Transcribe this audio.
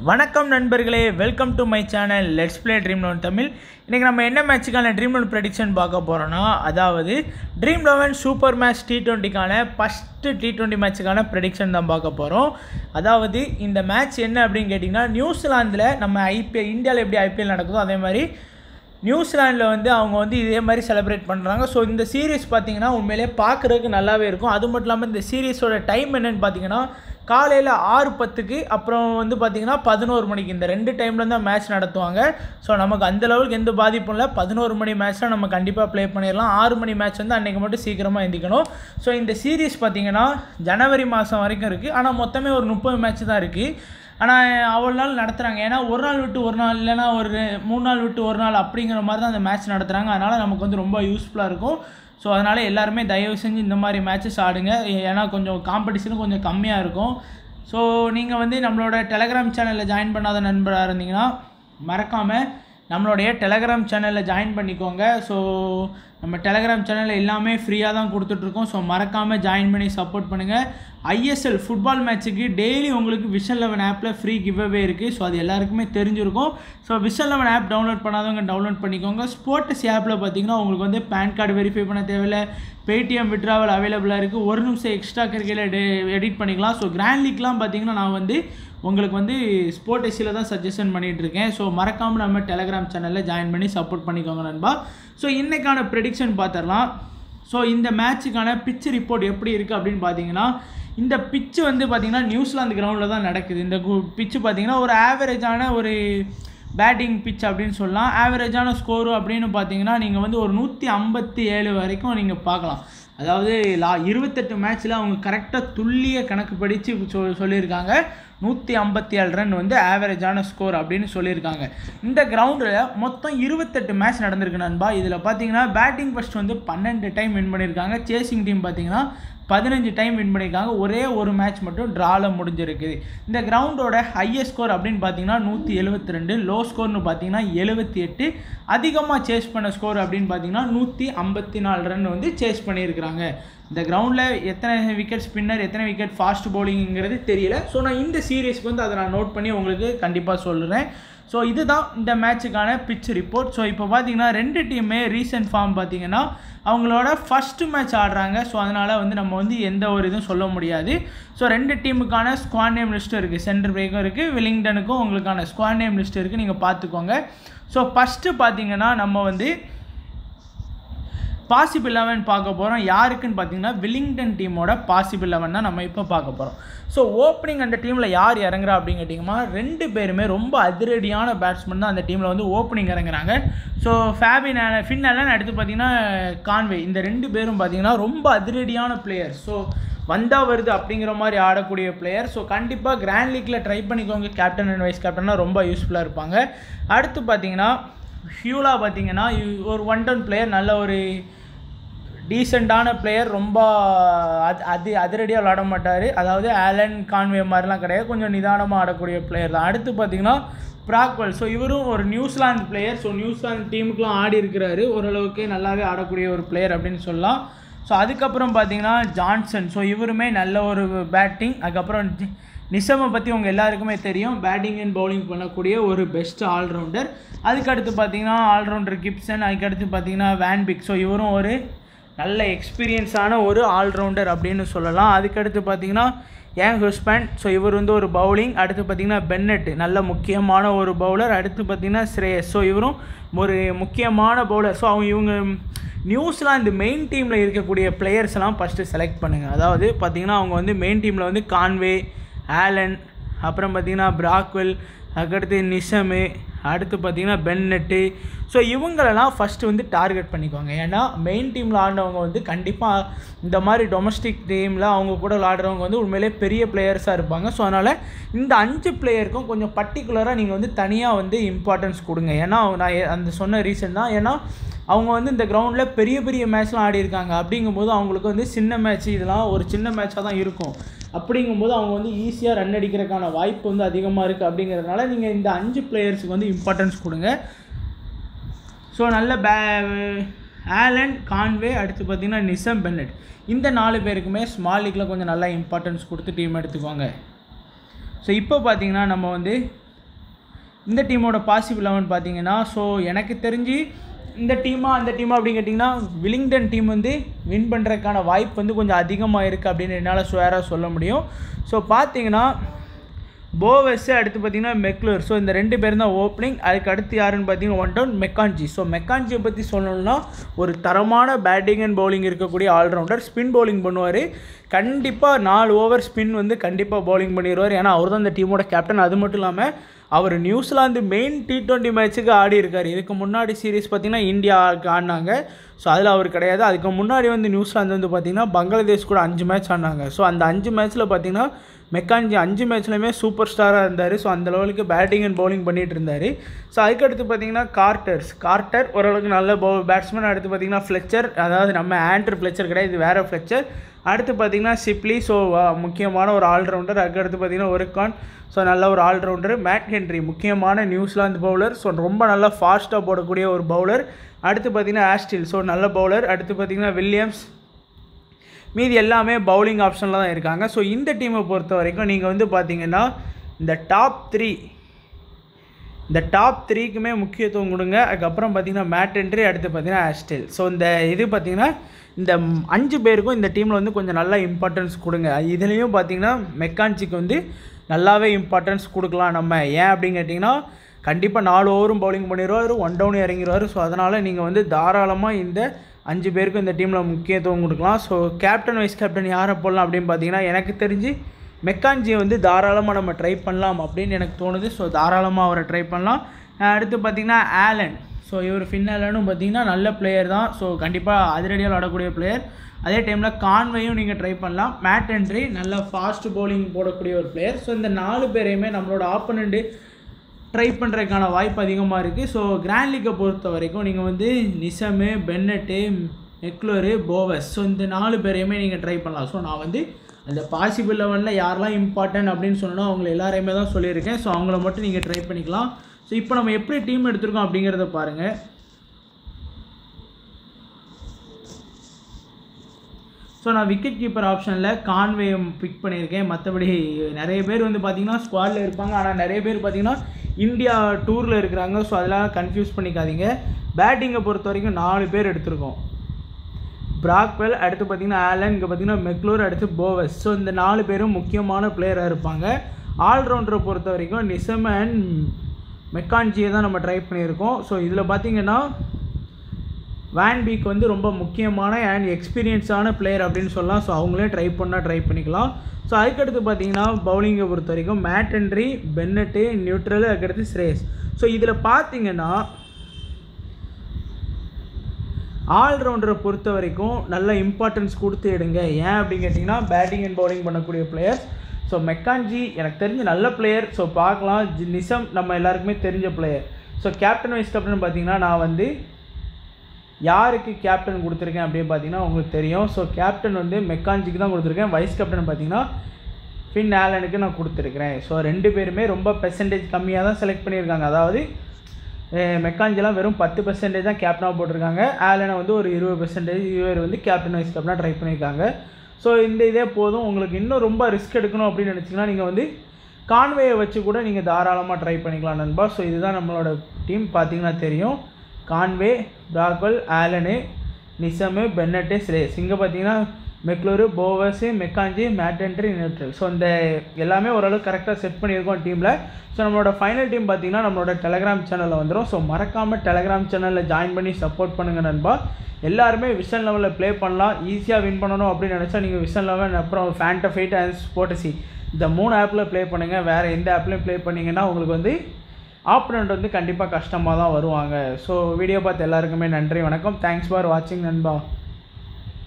வணக்கம் நண்பர்களே welcome to my channel let's play Dream Eleven Tamil இன்றைக்கி நம்ம என்ன மேட்சுக்கான ட்ரீம் லெவன் ப்ரெடிக்ஷன் பார்க்க போகிறோன்னா அதாவது Dream Eleven super match T டுவெண்ட்டிக்கான ஃபஸ்ட்டு டி டுவெண்ட்டி மேட்சுக்கான ப்ரெடிக்ஷன் தான் பார்க்க போகிறோம் அதாவது இந்த மேட்ச் என்ன அப்படின்னு கேட்டிங்கன்னா நியூசிலாந்தில் நம்ம ஐபிஎல் இந்தியாவில் எப்படி ஐபிஎல் நடக்குதோ அதே மாதிரி நியூசிலாண்டில் வந்து அவங்க வந்து இதே மாதிரி செலிப்ரேட் பண்ணுறாங்க ஸோ இந்த சீரீஸ் பார்த்தீங்கன்னா உண்மையிலே பார்க்குறதுக்கு நல்லாவே இருக்கும் அது மட்டும் இல்லாமல் இந்த சீரீஸோட டைம் என்னன்னு பார்த்தீங்கன்னா காலையில் ஆறு பத்துக்கு அப்புறம் வந்து பார்த்தீங்கன்னா பதினோரு மணிக்கு இந்த ரெண்டு டைமில் தான் மேட்ச் நடத்துவாங்க ஸோ நமக்கு அந்த லெவலுக்கு எந்த பாதிப்பும் இல்லை பதினோரு மணி மேட்ச்சில் நம்ம கண்டிப்பாக ப்ளே பண்ணிடலாம் ஆறு மணி மேட்ச் வந்து அன்றைக்கி மட்டும் சீக்கிரமாக எந்திக்கணும் ஸோ இந்த சீரீஸ் பார்த்தீங்கன்னா ஜனவரி மாதம் வரைக்கும் இருக்குது ஆனால் மொத்தமே ஒரு முப்பது மேட்ச் தான் இருக்குது ஆனால் அவ்வளோ நாள் நடத்துகிறாங்க ஏன்னா ஒரு நாள் விட்டு ஒரு நாள் இல்லைன்னா ஒரு மூணு நாள் விட்டு ஒரு நாள் அப்படிங்கிற மாதிரி தான் அந்த மேட்ச் நடத்துகிறாங்க அதனால் நமக்கு வந்து ரொம்ப யூஸ்ஃபுல்லாக இருக்கும் ஸோ அதனால் எல்லாருமே தயவு செஞ்சு இந்த மாதிரி மேட்சஸ் ஆடுங்க ஏன்னா கொஞ்சம் காம்படிஷனும் கொஞ்சம் கம்மியாக இருக்கும் ஸோ நீங்கள் வந்து நம்மளோட டெலகிராம் சேனலில் ஜாயின் பண்ணாத நண்பராக இருந்தீங்கன்னா மறக்காமல் நம்மளுடைய டெலகிராம் சேனலில் ஜாயின் பண்ணிக்கோங்க ஸோ நம்ம டெலகிராம் சேனலில் எல்லாமே ஃப்ரீயாக தான் கொடுத்துட்ருக்கோம் ஸோ மறக்காமல் ஜாயின் பண்ணி சப்போர்ட் பண்ணுங்கள் ஐஎஸ்எல் ஃபுட்பால் மேட்ச்சுக்கு டெய்லி உங்களுக்கு விஷன் லெவன் ஆப்பில் ஃப்ரீ கிவ்அவே இருக்குது ஸோ அது எல்லாருக்குமே தெரிஞ்சிருக்கும் so Vision Eleven app download பண்ணாதவங்க டவுன்லோட் பண்ணிக்கோங்க ஸ்போர்ட்ஸ் ஆப்பில் பார்த்தீங்கன்னா உங்களுக்கு வந்து பேன் கார்டு வெரிஃபை பண்ண தேவையில்லை பேடிஎம் விட்ராவல் அவைலபிளாக இருக்குது ஒரு நிமிஷம் எக்ஸ்ட்ரா கிரிக்கையில் எடிட் பண்ணிக்கலாம் ஸோ கிராண்ட் லீக்லாம் பார்த்தீங்கன்னா நான் வந்து உங்களுக்கு வந்து ஸ்போர்ட் எஸ்சியில் தான் சஜஷன் பண்ணிகிட்டு இருக்கேன் ஸோ மறக்காமல் நம்ம டெலகிராம் சேனலில் ஜாயின் பண்ணி சப்போர்ட் பண்ணிக்கோங்க நண்பா ஸோ இன்றைக்கான ப்ரெடிக்ஷன் பார்த்துடலாம் ஸோ இந்த மேட்ச்சுக்கான பிச் ரிப்போர்ட் எப்படி இருக்குது அப்படின்னு பார்த்தீங்கன்னா இந்த பிச்சு வந்து பார்த்திங்கன்னா நியூசிலாந்து கிரவுண்டில் தான் நடக்குது இந்த பிச்சு பார்த்திங்கன்னா ஒரு ஆவரேஜான ஒரு பேட்டிங் பிச் அப்படின்னு சொல்லலாம் ஆவரேஜான ஸ்கோரு அப்படின்னு பார்த்தீங்கன்னா நீங்கள் வந்து ஒரு நூற்றி ஐம்பத்தி ஏழு வரைக்கும் நீங்கள் பார்க்கலாம் அதாவது லா இருபத்தெட்டு மேட்ச்சில் அவங்க கரெக்டாக துல்லிய கணக்கு படித்து சொ சொல்லியிருக்காங்க நூற்றி ஐம்பத்தி ஏழு ரன் வந்து ஆவரேஜான ஸ்கோர் அப்படின்னு சொல்லியிருக்காங்க இந்த கிரவுண்டில் மொத்தம் இருபத்தெட்டு மேட்ச் நடந்திருக்கு நண்பா இதில் பார்த்தீங்கன்னா பேட்டிங் ஃபஸ்ட் வந்து பன்னெண்டு டைம் வின் பண்ணியிருக்காங்க சேசிங் டீம் பார்த்தீங்கன்னா பதினஞ்சு டைம் வின் பண்ணியிருக்காங்க ஒரே ஒரு மேட்ச் மட்டும் ட்ராவில் முடிஞ்சிருக்குது இந்த கிரவுண்டோட ஹையஸ்ட் ஸ்கோர் அப்படின்னு பார்த்தீங்கன்னா நூற்றி எழுபத்தி ரெண்டு லோ ஸ்கோர்னு பார்த்தீங்கன்னா எழுபத்தி எட்டு அதிகமாக சேஸ் பண்ண ஸ்கோர் அப்படின்னு பார்த்தீங்கன்னா நூற்றி ஐம்பத்தி நாலு ரன் வந்து சேஸ் பண்ணியிருக்கிறாங்க இந்த கிரவுண்டில் எத்தனை விக்கெட் ஸ்பின்னர் எத்தனை விக்கெட் ஃபாஸ்ட் பவுலிங்கிறது தெரியல ஸோ நான் இந்த சீரீஸ்க்கு வந்து அதை நான் நோட் பண்ணி உங்களுக்கு கண்டிப்பாக சொல்கிறேன் ஸோ இதுதான் இந்த மேட்சுக்கான பிச் ரிப்போர்ட் ஸோ இப்போ பார்த்தீங்கன்னா ரெண்டு டீமே ரீசெண்ட் ஃபார்ம் பார்த்தீங்கன்னா அவங்களோட ஃபஸ்ட்டு மேட்ச் ஆடுறாங்க ஸோ அதனால் வந்து நம்ம வந்து எந்த ஒரு இதுவும் சொல்ல முடியாது ஸோ ரெண்டு டீமுக்கான ஸ்குவாட் நேம் லிஸ்ட்டும் இருக்குது சென்டர் பிரேக்கும் இருக்குது வில்லிங்டனுக்கும் உங்களுக்கான ஸ்குவாட் நேம் லிஸ்ட் இருக்குது நீங்கள் பார்த்துக்கோங்க ஸோ ஃபஸ்ட்டு பார்த்தீங்கன்னா நம்ம வந்து பாசிபிள் லெவன் பார்க்க போகிறோம் யாருக்குன்னு பார்த்தீங்கன்னா வில்லிங்டன் டீமோட பாசிபிள் லெவன் தான் நம்ம இப்போ பார்க்க போகிறோம் ஸோ ஓப்பனிங் அந்த டீமில் யார் இறங்குறா அப்படின்னு கேட்டிங்கன்னா ரெண்டு பேருமே ரொம்ப அதிரடியான பேட்ஸ்மேன் தான் அந்த டீமில் வந்து ஓப்பனிங் இறங்குறாங்க ஸோ ஃபேபின் ஃபின் அலன் அடுத்து பார்த்தீங்கன்னா கான்வே இந்த ரெண்டு பேரும் பார்த்தீங்கன்னா ரொம்ப அதிரடியான பிளேயர் ஸோ வந்தால் வருது அப்படிங்கிற மாதிரி ஆடக்கூடிய பிளேயர் ஸோ கண்டிப்பாக கிராண்ட் லீக்கில் ட்ரை பண்ணிக்கோங்க கேப்டன் அண்ட் வைஸ் கேப்டனாக ரொம்ப யூஸ்ஃபுல்லாக இருப்பாங்க அடுத்து பார்த்தீங்கன்னா ஹியூலா பார்த்தீங்கன்னா ஒரு ஒன் டவுன் பிளேயர் நல்ல ஒரு டீசெண்டான பிளேயர் ரொம்ப அது அது அதிரடியாக விளாட மாட்டார் அதாவது ஆலன் கான்வே மாதிரிலாம் கிடையாது கொஞ்சம் நிதானமாக ஆடக்கூடிய பிளேயர் தான் அடுத்து பார்த்தீங்கன்னா ப்ராக்வெல் ஸோ இவரும் ஒரு நியூசிலாந்து பிளேயர் ஸோ நியூசிலாந்து டீமுக்குலாம் ஆடி இருக்கிறாரு ஓரளவுக்கு நல்லாவே ஆடக்கூடிய ஒரு பிளேயர் அப்படின்னு சொல்லலாம் ஸோ அதுக்கப்புறம் பார்த்தீங்கன்னா ஜான்சன் ஸோ இவருமே நல்ல ஒரு பேட்டிங் அதுக்கப்புறம் நிசமை பற்றி உங்கள் எல்லாருக்குமே தெரியும் பேட்டிங் அண்ட் பவுலிங் பண்ணக்கூடிய ஒரு பெஸ்ட் ஆல்ரவுண்டர் அதுக்கடுத்து பார்த்தீங்கன்னா ஆல்ரவுண்டர் கிப்சன் அதுக்கடுத்து பார்த்தீங்கன்னா வேன்பிக் ஸோ இவரும் ஒரு நல்ல எக்ஸ்பீரியன்ஸான ஒரு ஆல்ரவுண்டர் அப்படின்னு சொல்லலாம் அதுக்கடுத்து பார்த்தீங்கன்னா ஏங் ஹுஸ்பேண்ட் ஸோ இவர் வந்து ஒரு பவுலிங் அடுத்து பார்த்தீங்கன்னா பென்னட் நல்ல முக்கியமான ஒரு பவுலர் அடுத்து பார்த்தீங்கன்னா ஸ்ரேயஸ் ஸோ இவரும் ஒரு முக்கியமான பவுலர் ஸோ அவங்க இவங்க நியூசிலாந்து மெயின் டீமில் இருக்கக்கூடிய பிளேயர்ஸ் எல்லாம் ஃபஸ்ட்டு செலக்ட் பண்ணுங்கள் அதாவது பார்த்தீங்கன்னா அவங்க வந்து மெயின் டீமில் வந்து கான்வே ஆலன் அப்புறம் பார்த்தீங்கன்னா பிராக்வெல் அதுக்கடுத்து நிஷமு அடுத்து பார்த்தீங்கன்னா பென்னட்டு ஸோ இவங்களெல்லாம் ஃபஸ்ட்டு வந்து டார்கெட் பண்ணிக்குவாங்க ஏன்னா மெயின் டீமில் ஆடினவங்க வந்து கண்டிப்பாக இந்த மாதிரி டொமஸ்டிக் டீமில் அவங்க கூட விளாடுறவங்க வந்து உண்மையிலே பெரிய பிளேயர்ஸாக இருப்பாங்க ஸோ அதனால் இந்த அஞ்சு பிளேயருக்கும் கொஞ்சம் பர்டிகுலராக நீங்கள் வந்து தனியாக வந்து இம்பார்ட்டன்ஸ் கொடுங்க ஏன்னா நான் அந்த சொன்ன ரீசன் தான் ஏன்னா அவங்க வந்து இந்த கிரவுண்டில் பெரிய பெரிய மேட்ச்லாம் ஆடி இருக்காங்க அப்படிங்கும்போது அவங்களுக்கு வந்து சின்ன மேட்ச் இதெல்லாம் ஒரு சின்ன மேட்சாக தான் இருக்கும் அப்படிங்கும்போது அவங்க வந்து ஈஸியாக ரன் அடிக்கிறதுக்கான வாய்ப்பு வந்து அதிகமாக இருக்குது அப்படிங்கிறதுனால நீங்கள் இந்த அஞ்சு பிளேயர்ஸுக்கு வந்து இம்பார்ட்டன்ஸ் கொடுங்க ஸோ நல்ல பே ஆலன் கான்வே அடுத்து பார்த்தீங்கன்னா நிசம் பென்னட் இந்த நாலு பேருக்குமே ஸ்மால் லீக்கில் கொஞ்சம் நல்லா இம்பார்ட்டன்ஸ் கொடுத்து டீம் எடுத்துக்குவாங்க ஸோ இப்போ பார்த்தீங்கன்னா நம்ம வந்து இந்த டீமோட பாசிபிள் லெவன் பார்த்தீங்கன்னா ஸோ எனக்கு தெரிஞ்சு இந்த டீமா அந்த டீமா அப்படின்னு கேட்டிங்கன்னா வில்லிங்டன் டீம் வந்து வின் பண்ணுறதுக்கான வாய்ப்பு வந்து கொஞ்சம் அதிகமாக இருக்குது அப்படின்னு என்னால் ஸ்வேராக சொல்ல முடியும் ஸோ பார்த்தீங்கன்னா போவஸ் அடுத்து பார்த்தீங்கன்னா மெக்லூர் ஸோ இந்த ரெண்டு பேரும் தான் ஓப்பனிங் அதுக்கு அடுத்து யாருன்னு பார்த்தீங்கன்னா ஒன் டவுன் மெக்கான்ஜி ஸோ மெக்கான்ஜியை பற்றி சொல்லணும்னா ஒரு தரமான பேட்டிங் அண்ட் பவுலிங் இருக்கக்கூடிய ஆல்ரவுண்டர் ஸ்பின் பவுலிங் பண்ணுவார் கண்டிப்பாக நாலு ஓவர் ஸ்பின் வந்து கண்டிப்பாக பவுலிங் பண்ணிடுவார் ஏன்னா அவர் தான் இந்த டீமோட கேப்டன் அது மட்டும் இல்லாமல் அவர் நியூசிலாந்து மெயின் டி டுவெண்ட்டி மேட்ச்சுக்கு ஆடி இருக்கார் இதுக்கு முன்னாடி சீரீஸ் பார்த்தீங்கன்னா இந்தியாவுக்கு ஆடினாங்க ஸோ அதில் அவர் கிடையாது அதுக்கு முன்னாடி வந்து நியூசிலாந்து வந்து பார்த்திங்கன்னா பங்களாதேஷ் கூட அஞ்சு மேட்ச் ஆடினாங்க ஸோ அந்த அஞ்சு மேட்ச்சில் பார்த்தீங்கன்னா மெக்கான்ஜி அஞ்சு மேட்ச்லையுமே சூப்பர் ஸ்டாராக இருந்தார் ஸோ அந்த லெவலுக்கு பேட்டிங் அண்ட் பவுலிங் பண்ணிகிட்டு இருந்தார் ஸோ அதுக்கடுத்து பார்த்தீங்கன்னா கார்ட்டர்ஸ் கார்ட்டர் ஓரளவுக்கு நல்ல பவு பேட்ஸ்மேன் அடுத்து பார்த்தீங்கன்னா ஃப்ளெச்சர் அதாவது நம்ம ஆண்ட்ரு ஃப்ளெச்சர் கிடையாது இது வேறு ஃப்ளெச்சர் அடுத்து பார்த்தீங்கன்னா சிப்லி ஸோ முக்கியமான ஒரு ஆல்ரவுண்டர் அதுக்கடுத்து பார்த்தீங்கன்னா ஒருக்கான் ஸோ நல்ல ஒரு ஆல்ரவுண்டர் மேட் ஹென்ரி முக்கியமான நியூசிலாந்து பவுலர் ஸோ ரொம்ப நல்லா ஃபாஸ்ட்டாக போடக்கூடிய ஒரு பவுலர் அடுத்து பார்த்தீங்கன்னா ஆஸ்டில் ஸோ நல்ல பவுலர் அடுத்து பார்த்தீங்கன்னா வில்லியம்ஸ் மீதி எல்லாமே பவுலிங் ஆப்ஷனில் தான் இருக்காங்க ஸோ இந்த டீமை பொறுத்த வரைக்கும் நீங்கள் வந்து பார்த்தீங்கன்னா இந்த டாப் த்ரீ இந்த டாப் த்ரீக்குமே முக்கியத்துவம் கொடுங்க அதுக்கப்புறம் பார்த்தீங்கன்னா மேட் என்ட்ரி அடுத்து பார்த்தீங்கன்னா ஆஸ்டேல் ஸோ இந்த இது பார்த்தீங்கன்னா இந்த ம்- அஞ்சு பேருக்கும் இந்த டீமில் வந்து கொஞ்சம் நல்லா இம்பார்ட்டன்ஸ் கொடுங்க இதுலேயும் பார்த்தீங்கன்னா மெக்கான்சிக்கு வந்து நல்லாவே இம்பார்ட்டன்ஸ் கொடுக்கலாம் நம்ம ஏன் அப்படின்னு கேட்டிங்கன்னா கண்டிப்பாக நாலு ஓவரும் பவுலிங் பண்ணிடுவார் ஒன் டவுன் இறங்கிடுவார் ஸோ அதனால் நீங்கள் வந்து தாராளமாக இந்த அஞ்சு பேருக்கும் இந்த டீமில் முக்கியத்துவம் கொடுக்கலாம் ஸோ கேப்டன் வைஸ் கேப்டன் யாரை போடலாம் அப்படின்னு பார்த்தீங்கன்னா எனக்கு தெரிஞ்சு மெக்கான்ஜியை வந்து தாராளமாக நம்ம ட்ரை பண்ணலாம் அப்படின்னு எனக்கு தோணுது ஸோ தாராளமாக அவரை ட்ரை பண்ணலாம் அஹ் அடுத்து பார்த்தீங்கன்னா ஆலன் ஸோ இவர் ஃபின் ஆலனும் பார்த்தீங்கன்னா நல்ல பிளேயர் தான் ஸோ கண்டிப்பாக அதிரடியாக ஆடக்கூடிய பிளேயர் அதே டைமில் கான்வையும் நீங்கள் ட்ரை பண்ணலாம் மேட் என்ட்ரி நல்ல ஃபாஸ்ட் bowling போடக்கூடிய ஒரு பிளேயர் ஸோ இந்த நாலு பேரையுமே நம்மளோட ஆப்போனண்ட்டு ட்ரை பண்ணுறதுக்கான வாய்ப்பு அதிகமாக இருக்குது ஸோ கிராண்ட் லீக்கை பொறுத்த வரைக்கும் நீங்கள் வந்து நிசமு பென்னட்டு மெக்லோரு போவஸ் ஸோ இந்த நாலு பேரையுமே நீங்கள் ட்ரை பண்ணலாம் ஸோ நான் வந்து அந்த பாசிபிள் லெவலில் யாரெல்லாம் இம்பார்ட்டன்ட் அப்படின்னு சொன்னோன்னா அவங்கள எல்லாரையுமே தான் சொல்லியிருக்கேன் ஸோ அவங்கள மட்டும் நீங்கள் ட்ரை பண்ணிக்கலாம் ஸோ இப்போ நம்ம எப்படி டீம் எடுத்திருக்கோம் அப்படிங்கிறத பாருங்கள் ஸோ நான் விக்கெட் கீப்பர் ஆப்ஷனில் கான்வேயை பிக் பண்ணியிருக்கேன் மற்றபடி நிறைய பேர் வந்து பார்த்தீங்கன்னா ஸ்குவாடில் இருப்பாங்க ஆனால் நிறைய பேர் பார்த்தீங்கன்னா இந்தியா டூரில் இருக்கிறாங்க ஸோ அதெல்லாம் கன்ஃபியூஸ் பண்ணிக்காதீங்க பேட்டிங்கை பொறுத்த வரைக்கும் நாலு பேர் எடுத்திருக்கோம் பிராக்வெல் அடுத்து பார்த்தீங்கன்னா ஆலன் இங்கே பார்த்தீங்கன்னா மெக்லூர் அடுத்து போவஸ் ஸோ இந்த நாலு பேரும் முக்கியமான பிளேயராக இருப்பாங்க ஆல்ரவுண்டரை பொறுத்த வரைக்கும் நிசம் அண்ட் மெக்கான்ஜியை தான் நம்ம ட்ரை பண்ணியிருக்கோம் ஸோ இதில் பார்த்தீங்கன்னா வேன் பீக் வந்து ரொம்ப முக்கியமான அண்ட் எக்ஸ்பீரியன்ஸான பிளேயர் அப்படின்னு சொல்லலாம் ஸோ அவங்களே ட்ரை பண்ணால் ட்ரை பண்ணிக்கலாம் ஸோ அதுக்கடுத்து பார்த்தீங்கன்னா பவுலிங்கை பொறுத்த வரைக்கும் மேட் என்ட்ரி பென்னட்டு நியூட்ரல் அதுக்கடுத்து ஸ்ரேஸ் ஸோ இதில் பார்த்தீங்கன்னா ஆல்ரவுண்டரை பொறுத்த வரைக்கும் நல்ல இம்பார்ட்டன்ஸ் கொடுத்து எடுங்க ஏன் அப்படின்னு கேட்டிங்கன்னா பேட்டிங் அண்ட் பவுலிங் பண்ணக்கூடிய பிளேயர்ஸ் ஸோ மெக்கான்ஜி எனக்கு தெரிஞ்ச நல்ல பிளேயர் ஸோ பார்க்கலாம் ஜி- நிசம் நம்ம எல்லாருக்குமே தெரிஞ்ச player so captain vice captain பார்த்தீங்கன்னா நான் வந்து யாருக்கு கேப்டன் கொடுத்துருக்கேன் அப்படின்னு பார்த்தீங்கன்னா உங்களுக்கு தெரியும் ஸோ கேப்டன் வந்து மெக்கான்ஜிக்கு தான் கொடுத்துருக்கேன் வைஸ் கேப்டன் பார்த்தீங்கன்னா ஃபின் ஆலனுக்கு நான் கொடுத்துருக்கிறேன் ஸோ ரெண்டு பேருமே ரொம்ப பெர்சன்டேஜ் கம்மியாக தான் செலக்ட் பண்ணியிருக்காங்க அதாவது மெக்கான்ஜிலாம் வெறும் பத்து பெர்சன்டேஜ் தான் கேப்டனாக போட்டிருக்காங்க ஆலனை வந்து ஒரு இருபது பெர்சன்டேஜ் இவர் வந்து கேப்டன் வைஸ் கேப்டனாக ட்ரை பண்ணியிருக்காங்க ஸோ இந்த இதே போதும் உங்களுக்கு இன்னும் ரொம்ப ரிஸ்க் எடுக்கணும் அப்படின்னு நினச்சிங்கன்னா நீங்கள் வந்து கான்வேயை வச்சு கூட நீங்கள் தாராளமாக ட்ரை பண்ணிக்கலாம் நண்பா ஸோ இதுதான் நம்மளோட டீம் பார்த்தீங்கன்னா தெரியும் கான்வே பிராக்வல் ஆலனு நிசமு பென்னட்டு ஸ்ரேஸ் இங்கே பார்த்தீங்கன்னா மெக்லூரு போவஸு மெக்காஞ்சி மேட்டன்ட்ரி நியூட்ரல் ஸோ இந்த எல்லாமே ஓரளவுக்கு கரெக்டாக செட் பண்ணியிருக்கோம் டீமில் ஸோ நம்மளோட ஃபைனல் டீம் பார்த்தீங்கன்னா நம்மளோட டெலகிராம் சேனலில் வந்துடும் ஸோ மறக்காமல் டெலகிராம் சேனலில் ஜாயின் பண்ணி சப்போர்ட் பண்ணுங்கள் நண்பா எல்லாருமே விஷன் லெவலில் ப்ளே பண்ணலாம் ஈஸியாக வின் பண்ணணும் அப்படின்னு நினச்சா நீங்கள் விஷன் லெவல் அப்புறம் ஃபேண்டஃபைட் அண்ட் ஸ்போட்டசி இந்த மூணு ஆப்பில் ப்ளே பண்ணுங்கள் வேறு எந்த ஆப்லையும் ப்ளே பண்ணிங்கன்னா உங்களுக்கு வந்து ஆப்பனண்ட் வந்து கண்டிப்பாக கஷ்டமாக தான் வருவாங்க ஸோ வீடியோ பார்த்து எல்லாருக்குமே நன்றி வணக்கம் தேங்க்ஸ் ஃபார் வாட்சிங் நண்பா